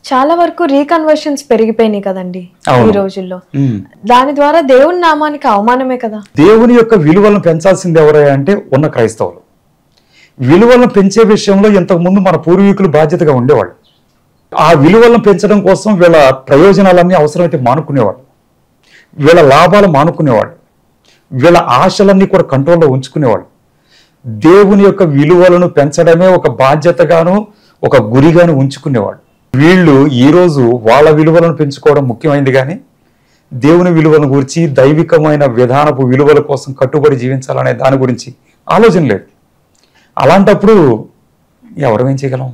చాలా వరకు రీకన్వర్షన్స్ పెరిగిపోయినాయి కదండి ఈ అవును. రోజుల్లో ఉమ్. దాని ద్వారా దేవుని నామానికి అవమానమే కదా దేవుని యొక్క విలువలను పెంచాల్సింది ఎవరయ్యా అంటే ఉన్న క్రైస్తవులు విలువలను పెంచే విషయంలో ఇంతకుముందు మన పూర్వీకులు బాధ్యతగా ఉండేవాళ్ళు ఆ విలువలను పెంచడం కోసం వీళ్ళ ప్రయోజనాలన్నీ అవసరమైతే మానుకునేవాళ్ళు వీళ్ళ లాభాలు మానుకునేవాళ్ళు వీళ్ళ ఆశలన్నీ కూడా కంట్రోల్లో ఉంచుకునేవాళ్ళు దేవుని యొక్క విలువలను పెంచడమే ఒక బాధ్యతగాను ఒక గురిగాను ఉంచుకునేవాళ్ళు వీళ్ళు ఈరోజు వాళ్ళ విలువలను పెంచుకోవడం ముఖ్యమైనది కానీ దేవుని విలువల గురించి దైవికమైన విధానపు విలువల కోసం కట్టుబడి జీవించాలనే దాని గురించి ఆలోచన లేదు అలాంటప్పుడు ఎవరు ఏం చేయగలం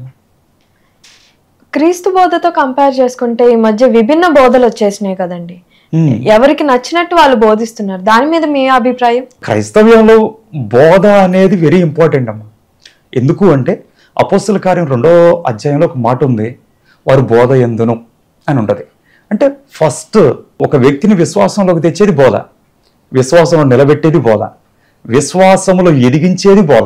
క్రీస్తు బోధతో కంపేర్ చేసుకుంటే ఈ మధ్య విభిన్న బోధలు వచ్చేసినాయి కదండి ఉమ్. ఎవరికి నచ్చినట్టు వాళ్ళు బోధిస్తున్నారు దాని మీద మీ అభిప్రాయం క్రైస్తవ్యంలో బోధ అనేది వెరీ ఇంపార్టెంట్ అమ్మా ఎందుకు అంటే అపోస్తుల కార్యం రెండో అధ్యాయంలో ఒక మాట ఉంది వారు బోధ ఎందును అని ఉంటుంది అంటే ఫస్ట్ ఒక వ్యక్తిని విశ్వాసంలోకి తెచ్చేది బోధ విశ్వాసంలో నిలబెట్టేది బోధ విశ్వాసములో ఎదిగించేది బోధ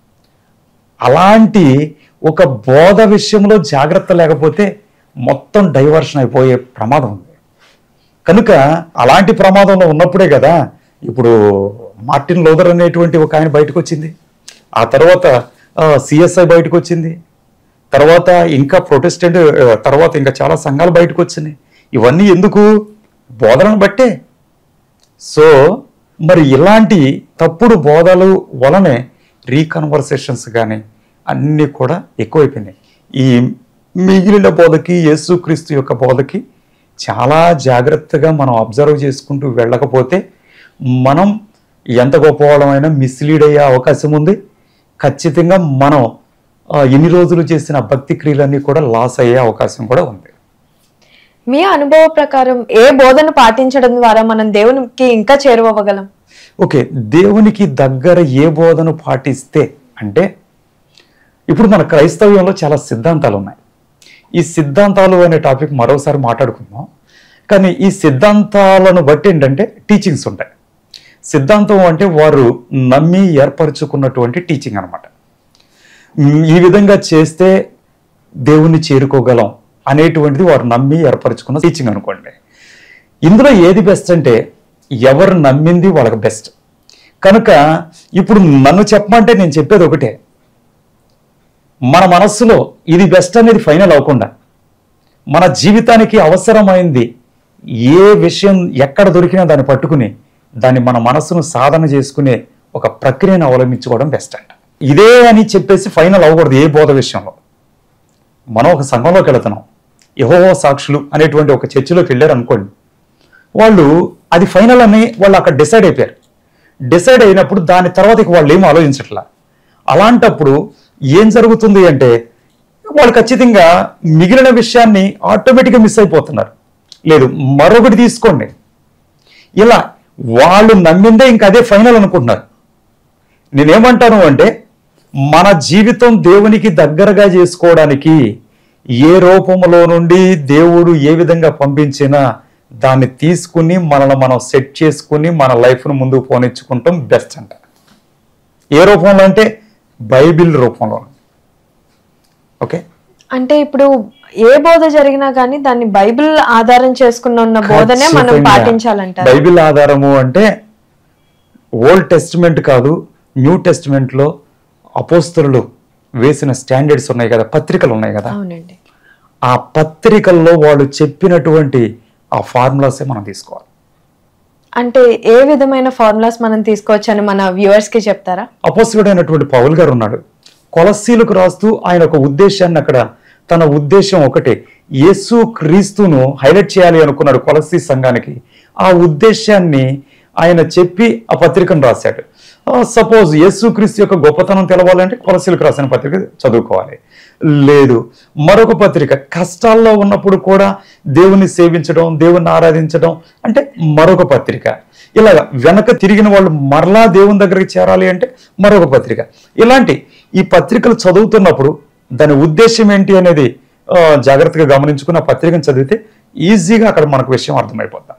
అలాంటి ఒక బోధ విషయంలో జాగ్రత్త లేకపోతే మొత్తం డైవర్షన్ అయిపోయే ప్రమాదం ఉంది కనుక అలాంటి ప్రమాదంలో ఉన్నప్పుడే కదా ఇప్పుడు మార్టిన్ లోదర్ అనేటువంటి ఒక ఆయన బయటకు వచ్చింది ఆ తర్వాత సిఎస్ఐ బయటకు వచ్చింది తర్వాత ఇంకా ప్రొటెస్టెంట్ ఆ, తర్వాత ఇంకా చాలా సంఘాలు బయటకు వచ్చినాయి ఇవన్నీ ఎందుకు బోధనను బట్టే సో మరి ఇలాంటి తప్పుడు బోధలు వలనే రీకన్వర్సేషన్స్ కానీ అన్నీ కూడా ఎక్కువైపోయినాయి ఈ మిగిలిన బోధకి యేసుక్రీస్తు యొక్క బోధకి చాలా జాగ్రత్తగా మనం అబ్జర్వ్ చేసుకుంటూ వెళ్ళకపోతే మనం ఎంత గొప్పవాళ్ళమైనా మిస్లీడ్ అయ్యే అవకాశం ఉంది ఖచ్చితంగా మనం ఆ, ఇన్ని రోజులు చేసిన భక్తి క్రియలన్నీ కూడా లాస్ అయ్యే అవకాశం కూడా ఉంది మీ అనుభవ ప్రకారం ఏ బోధను పాటించడం ద్వారా మనం దేవునికి ఇంకా చేరువవ్వగలం ఓకే దేవునికి దగ్గర ఏ బోధను పాటిస్తే అంటే ఇప్పుడు మన క్రైస్తవ్యంలో చాలా సిద్ధాంతాలు ఉన్నాయి ఈ సిద్ధాంతాలు అనే టాపిక్ మరోసారి మాట్లాడుకుందాం కానీ ఈ సిద్ధాంతాలను బట్టి ఏంటంటే టీచింగ్స్ ఉంటాయి సిద్ధాంతం అంటే వారు నమ్మి ఏర్పరచుకున్నటువంటి టీచింగ్ అనమాట ఈ విధంగా చేస్తే దేవుణ్ణి చేరుకోగలం అనేటువంటిది వారు నమ్మి ఏర్పరచుకున్న టీచింగ్ అనుకోండి ఇందులో ఏది బెస్ట్ అంటే ఎవరు నమ్మింది వాళ్ళకి బెస్ట్ కనుక ఇప్పుడు నన్ను చెప్పమంటే నేను చెప్పేది ఒకటే మన మనస్సులో ఇది బెస్ట్ అనేది ఫైనల్ అవ్వకుండా మన జీవితానికి అవసరమైంది ఏ విషయం ఎక్కడ దొరికినా దాన్ని పట్టుకుని దాన్ని మన మనస్సును సాధన చేసుకునే ఒక ప్రక్రియను అవలంబించుకోవడం బెస్ట్ అంట ఇదే అని చెప్పేసి ఫైనల్ అవ్వకూడదు ఏ బోధ విషయంలో మనం ఒక సంఘంలోకి వెళుతున్నాం యెహోవా సాక్షులు అనేటువంటి ఒక చర్చిలోకి వెళ్ళారు అనుకోండి వాళ్ళు అది ఫైనల్ అని వాళ్ళు అక్కడ డిసైడ్ అయిపోయారు డిసైడ్ అయినప్పుడు దాని తర్వాత ఇక వాళ్ళు ఏం ఆలోచించట్లా అలాంటప్పుడు ఏం జరుగుతుంది అంటే వాళ్ళు ఖచ్చితంగా మిగిలిన విషయాన్ని ఆటోమేటిక్గా మిస్ అయిపోతున్నారు లేదు మరొకటి తీసుకోండి ఇలా వాళ్ళు నమ్మిందే ఇంక అదే ఫైనల్ అనుకుంటున్నారు నేనేమంటాను అంటే మన జీవితం దేవునికి దగ్గరగా చేసుకోవడానికి ఏ రూపంలో నుండి దేవుడు ఏ విధంగా పంపించినా దాన్ని తీసుకుని మనల్ని మనం సెట్ చేసుకుని మన లైఫ్ను ముందుకు పోనిచ్చుకుంటాం బెస్ట్ అంట ఏ రూపంలో అంటే బైబిల్ రూపంలో ఓకే అంటే ఇప్పుడు ఏ బోధ జరిగినా కానీ దాన్ని బైబిల్ ఆధారం చేసుకున్న ఉన్న బోధనే మనం ఖచ్చితంగా. పాటించాలంటారు బైబిల్ ఆధారము అంటే ఓల్డ్ టెస్టిమెంట్ కాదు న్యూ టెస్టిమెంట్ లో అపోస్తలు వేసిన స్టాండర్డ్స్ ఉన్నాయి కదా పత్రికలు ఉన్నాయి కదా అవునండి ఆ పత్రికల్లో వాళ్ళు చెప్పినటువంటి ఆ ఫార్ములాసే మనం తీసుకోవాలి అంటే ఏ విధమైన ఫార్ములాస్ మనం తీసుకోవచ్చని మన వ్యూవర్స్ కి చెప్తారా అపోస్తుడైనటువంటి పౌల్ గారు ఉన్నాడు కొలసీలకు రాస్తూ ఆయన ఒక ఉద్దేశాన్ని అక్కడ తన ఉద్దేశం ఒకటే యేసు క్రీస్తును హైలైట్ చేయాలి అనుకున్నాడు కొలసీ సంఘానికి ఆ ఉద్దేశాన్ని ఆయన చెప్పి ఆ పత్రికను రాశాడు సపోజ్ యేసు క్రీస్తు యొక్క గొప్పతనం తెలవాలంటే కొలసీలకు రాసిన పత్రిక చదువుకోవాలి లేదు మరొక పత్రిక కష్టాల్లో ఉన్నప్పుడు కూడా దేవుని సేవించడం దేవుని ఆరాధించడం అంటే మరొక పత్రిక ఇలాగ వెనక తిరిగిన వాళ్ళు మరలా దేవుని దగ్గరికి చేరాలి అంటే మరొక పత్రిక ఇలాంటి ఈ పత్రికలు చదువుతున్నప్పుడు దాని ఉద్దేశం ఏంటి అనేది ఆ, జాగ్రత్తగా గమనించుకుని ఆ పత్రికను చదివితే ఈజీగా అక్కడ మనకు విషయం అర్థమైపోతాం